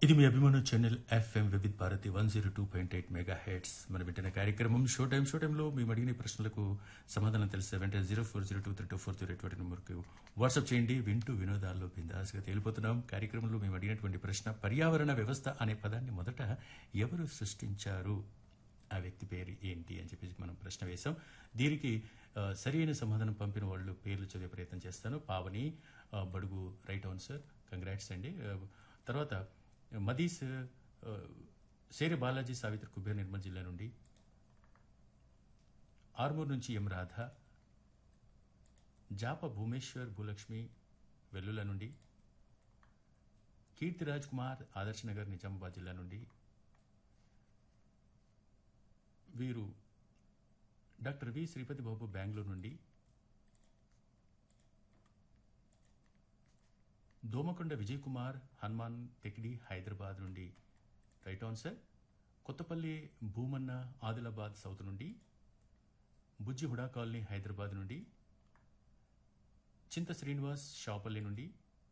ఇది మీ అభిమాన channel FM Vividh Bharati one zero two point eight mega heads మన వింటున్న కార్యక్రమం షో టైం షో టైంలో మేము అడిగిన ప్రశ్నలకు సమాధానం తెలిసే వెంటనే zero four zero two three two four zero eight నెంబర్కి వాట్సాప్ చేయండి వింటూ వినోదాల్లో బిందాస్గా తేలిపోతున్నాం కార్యక్రమంలో మేము అడిగినటువంటి ప్రశ్న పర్యావరణ వ్యవస్థ అనే పదాన్ని మొదట ఎవరు సృష్టించారు ఆ వ్యక్తి పేరు ఏంటి అని చెప్పేసి మనం ప్రశ్న వేశాం దీనికి ఆ, సరైన సమాధానం పంపిన వాళ్ళు పేర్లు చదివే ప్రయత్నం చేస్తాను పావని ఆ, బడుగు రైట్ ఆన్సర్ కంగ్రాట్స్ అండి ఆ, తర్వాత మదీస్ ఆ, శేరి బాలాజీ సావిత్రి కుబేర్ నిర్మల్ జిల్లా నుండి ఆర్మూర్ నుంచి ఎం రాధ జాప భూమేశ్వర్ భూలక్ష్మి వెల్లుల నుండి కీర్తి రాజ్ కుమార్ ఆదర్శ్ నగర్ నిజామాబాద్ జిల్లా నుండి వీరు డాక్టర్ వి శ్రీపతి బాబు బెంగళూరు నుండి దోమకొండ విజయ్ కుమార్ హనుమాన్ తెకిడి హైదరాబాద్ నుండి right answer Kothapalli Bhoomanna Adilabad south నుండి బుజ్జి హుడా కాలనీ హైదరాబాద్ నుండి చింత శ్రీనివాస్ షాపల్లి నుండి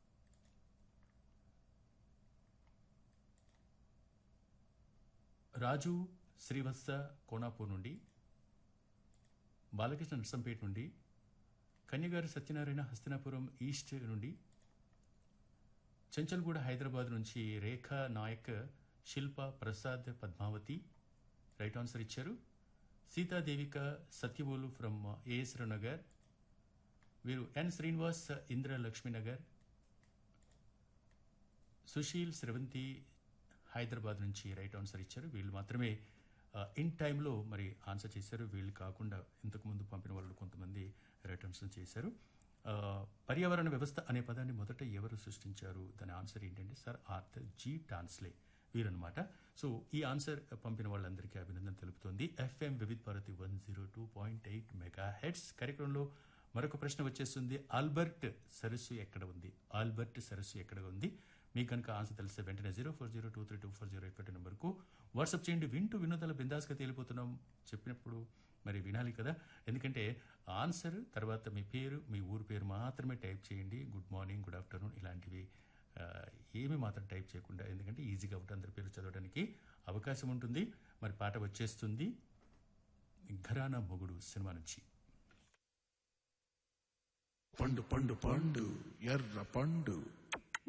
రాజు శ్రీవత్స కోనాపూర్ నుండి బాలకృష్ణ నర్సంపేట నుండి కన్యగారి సత్యనారాయణ హస్తినాపురం ఈస్ట్ నుండి చెంచల్గూడ హైదరాబాద్ నుంచి రేఖా నాయక్ శిల్ప ప్రసాద్ పద్మావతి రైట్ ఆన్సర్ ఇచ్చారు సీతాదేవిక సత్యవోలు ఫ్రమ్ ఏఎస్ర నగర్ వీరు ఎన్ శ్రీనివాస్ ఇంద్ర లక్ష్మీనగర్ సుశీల్ స్రవంతి హైదరాబాద్ నుంచి రైట్ ఆన్సర్ ఇచ్చారు వీళ్ళు మాత్రమే ఇన్ టైంలో మరి ఆన్సర్ చేశారు వీళ్ళు కాకుండా ఇంతకుముందు పంపిన వాళ్ళు కొంతమంది రైట్ ఆన్సర్ చేశారు ఆ, పర్యావరణ వ్యవస్థ అనే పదాన్ని మొదట ఎవరు సృష్టించారు దాని ఆన్సర్ ఏంటంటే సార్ ఆర్థర్ జీ టాన్స్లే వీరన్నమాట సో ఈ ఆన్సర్ పంపిన వాళ్ళందరికీ అభినందన తెలుపుతోంది FM Vividh Bharati one zero two point eight mega heads కార్యక్రమంలో మరొక ప్రశ్న వచ్చేస్తుంది ఆల్బర్ట్ సరస్సు ఎక్కడ ఉంది ఆల్బర్ట్ సరస్సు ఎక్కడ ఉంది మీకు కనుక ఆన్సర్ తెలిస్తే వెంటనే zero four zero two three two four zero eight నెంబర్కు వాట్సాప్ చేయండి వింటూ వినోదాల బిందాస్గా తేలిపోతున్నాం చెప్పినప్పుడు మరి వినాలి కదా ఎందుకంటే ఆన్సర్ తర్వాత మీ పేరు మీ ఊరు పేరు మాత్రమే టైప్ చేయండి గుడ్ మార్నింగ్ గుడ్ ఆఫ్టర్నూన్ ఇలాంటివి ఆ, ఏమీ మాత్రం టైప్ చేయకుండా ఎందుకంటే ఈజీగా ఉంటుంది అందరి పేరు చదవడానికి అవకాశం ఉంటుంది మరి పాట వచ్చేస్తుంది ఘరానా మొగుడు సినిమా నుంచి పండు పండు పండు ఎర్ర పండు